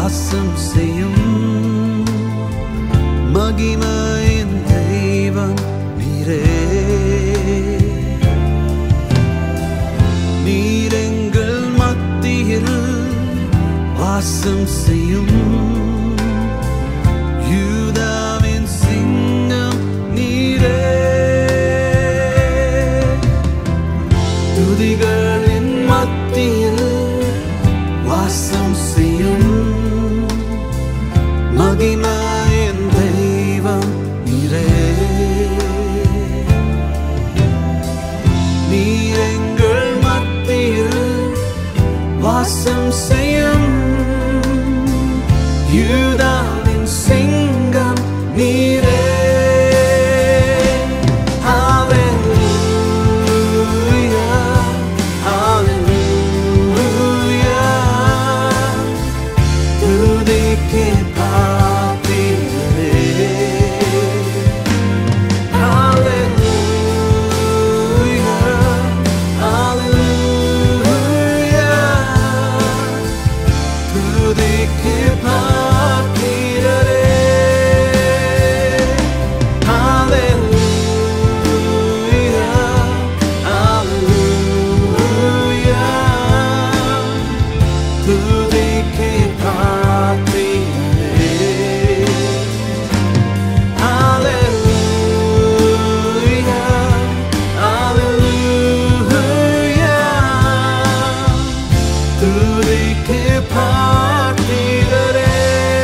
வாசம் செய்யும் மகிமையின் தெய்வம் நீரே நீரெங்கள் மத்தியில் வாசம் செய்யும் யூதாவின் சிங்கம் நீரே துதிகளின் மத்தியில் வாசம் செய்யும் மகிமையின் தெய்வம் நீரே நீரெங்கள் மத்தியில் வாசம் செய்யும் யூதாவின் சிங்கம் நீரே Hallelujah, hallelujah. துதிக்கு பாத்திரரே. Hallelujah, hallelujah. துதிக்கு பாத்திரரே. Hallelujah, hallelujah. துதிக்கு பாத்திரரே. Hallelujah, hallelujah. துதிக்கு பாத்திரரே.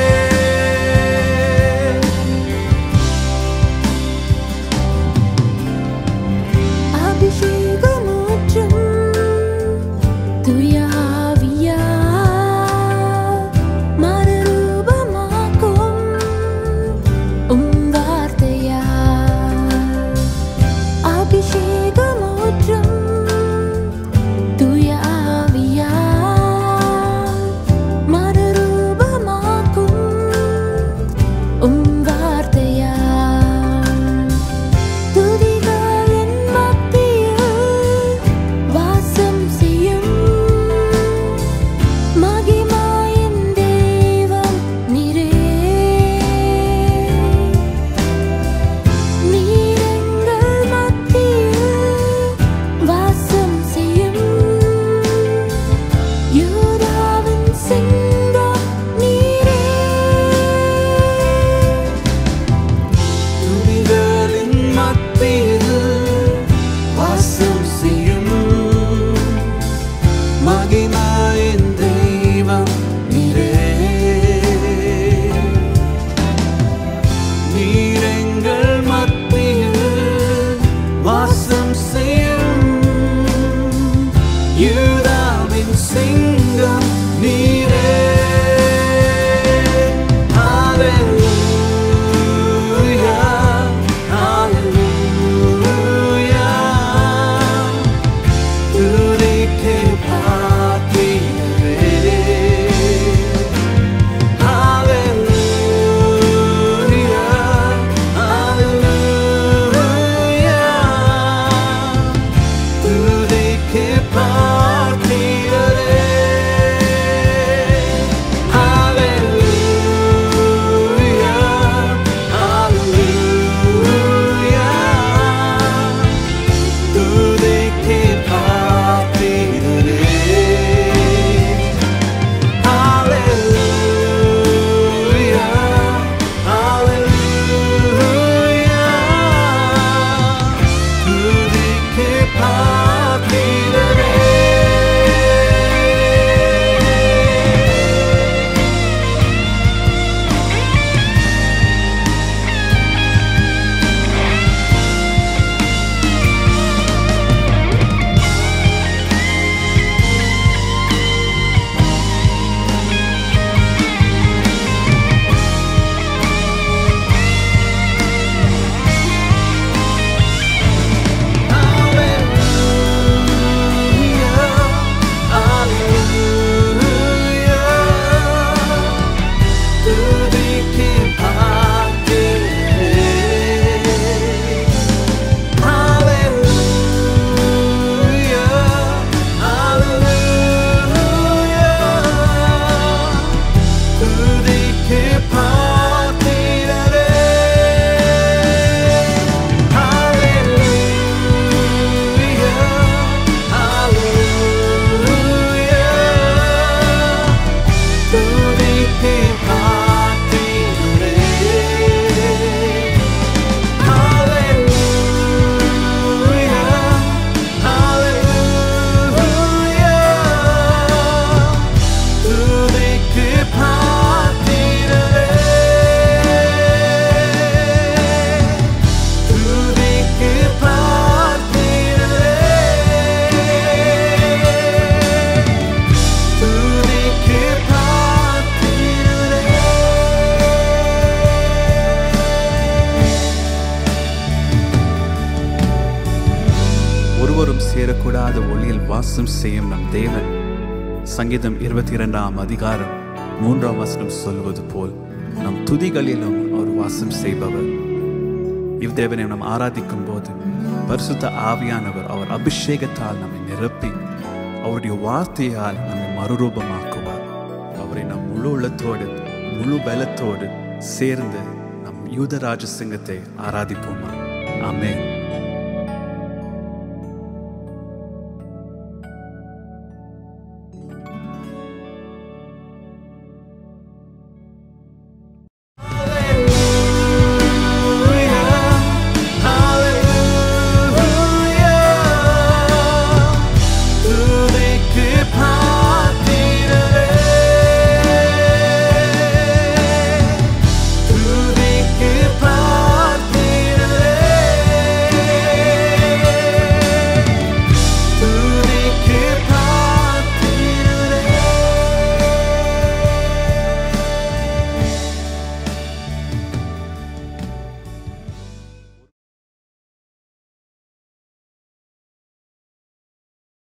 அபிஷேகமூற்றும் தூய ஆவியார் மறுரூபமாக்கும் உம் வார்த்தையார். அபிஷேகமூற்றும் தூய ஆவியார் மறுரூபமாக்கும் உம் வார்த்தையார். துதிகளின் மத்தியில் வாசம் செய்யும் மகிமாயின் தெய்வம் நீரே. நீரெங்கள் மத்தியில் வாசம் செய்யும் யூதாவின் சிங்கம் நீரே துதிகளின் மத்தியில் வாசம் செய்யும் மகிமையின் தெய்வம் நீரே. நீரெங்கள் மத்தியில் வாசம் செய்யும் யூதாவின் சிங்கம் நீரே Hallelujah, hallelujah. துதிக்கு பாத்திரரே. Hallelujah, hallelujah. துதிக்கு பாத்திரரே. Hallelujah, hallelujah. துதிக்கு பாத்திரரே. Hallelujah, hallelujah. துதிக்கு பாத்திரரே. Hallelujah. ஒருவரும் சேரக்கூடாத ஒளியில் வாசம் செய்யும் நம் தேவன் சங்கீதம் இருபத்தி இரண்டாம் அதிகாரம் மூன்றாம் வசனம் சொல்வது போல் நம் துதிகளிலும் அவர் வாசம் செய்பவர் இவ்தேவனை நாம் ஆராதிக்கும் போது பரிசுத்த ஆவியானவர் அவர் அபிஷேகத்தால் நம்மை நிரப்பி அவருடைய வார்த்தையால் நம்மை மறுரூபமாக்குவார் அவரை நம் முழு உள்ளத்தோடு முழு பலத்தோடு சேர்ந்து நம் யூதராஜ சிங்கத்தை ஆராதிப்போமா ஆமென்